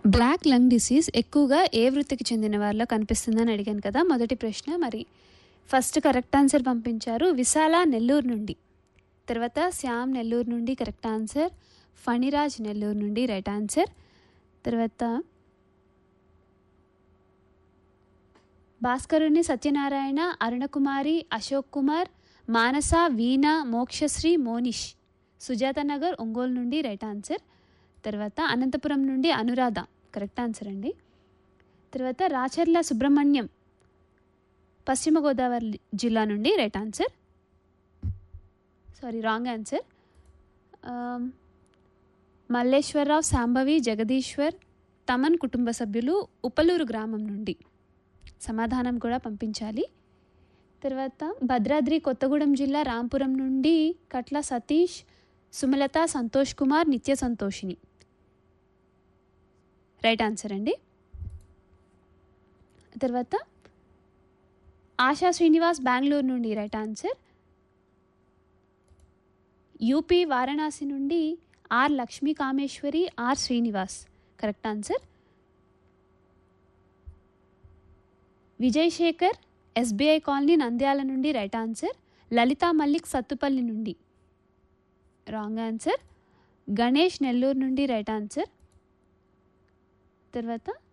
black lung disease ఎక్కువగా ఏ వృత్తికి చెందిన వారిలో కనిపిస్తుందని అడిగాను కదా మొదటి ప్రశ్న మరి ఫస్ట్ కరెక్ట్ ఆన్సర్ పంపించారు విశాల నెల్లూరు నుండి తర్వాత శ్యామ్ నెల్లూరు నుండి కరెక్ట్ ఆన్సర్ ఫణిరాజ్ నెల్లూరు నుండి రైట్ ఆన్సర్ తర్వాత భాస్కరుని సత్యనారాయణ అరుణకుమారి అశోక్ కుమార్ మానస వీణ మోక్షశ్రీ మోనిష్ సుజాత నగర్ ఒంగోలు నుండి రైట్ ఆన్సర్ తర్వాత అనంతపురం నుండి అనురాధ కరెక్ట్ ఆన్సర్ అండి తర్వాత రాచర్ల సుబ్రహ్మణ్యం పశ్చిమ గోదావరి జిల్లా నుండి right answer sorry wrong answer Malleswararao Shambhavi Jagadishwar Thaman కుటుంబ సభ్యులు ఉపలూరు గ్రామం నుండి సమాధానం కూడా పంపించాలి తర్వాత భద్రాద్రి కొత్తగూడెం జిల్లా రాంపురం నుండి కట్ల సతీష్ సుమలత సంతోష్ కుమార్ నిత్య సంతోషిని రైట్ ఆన్సర్ అండి తర్వాత ఆశా శ్రీనివాస్ బెంగళూరు నుండి రైట్ ఆన్సర్ యూపీ వారణాసి నుండి R Lakshmi Kameswari R Srinivas correct answer Vijay Shekhar SBI colony Nandyal నుండి రైట్ ఆన్సర్ లలితా మల్లిక్ సత్తుపల్లి నుండి రాంగ్ ఆన్సర్ గణేష్ నెల్లూరు నుండి రైట్ ఆన్సర్ తర్వాత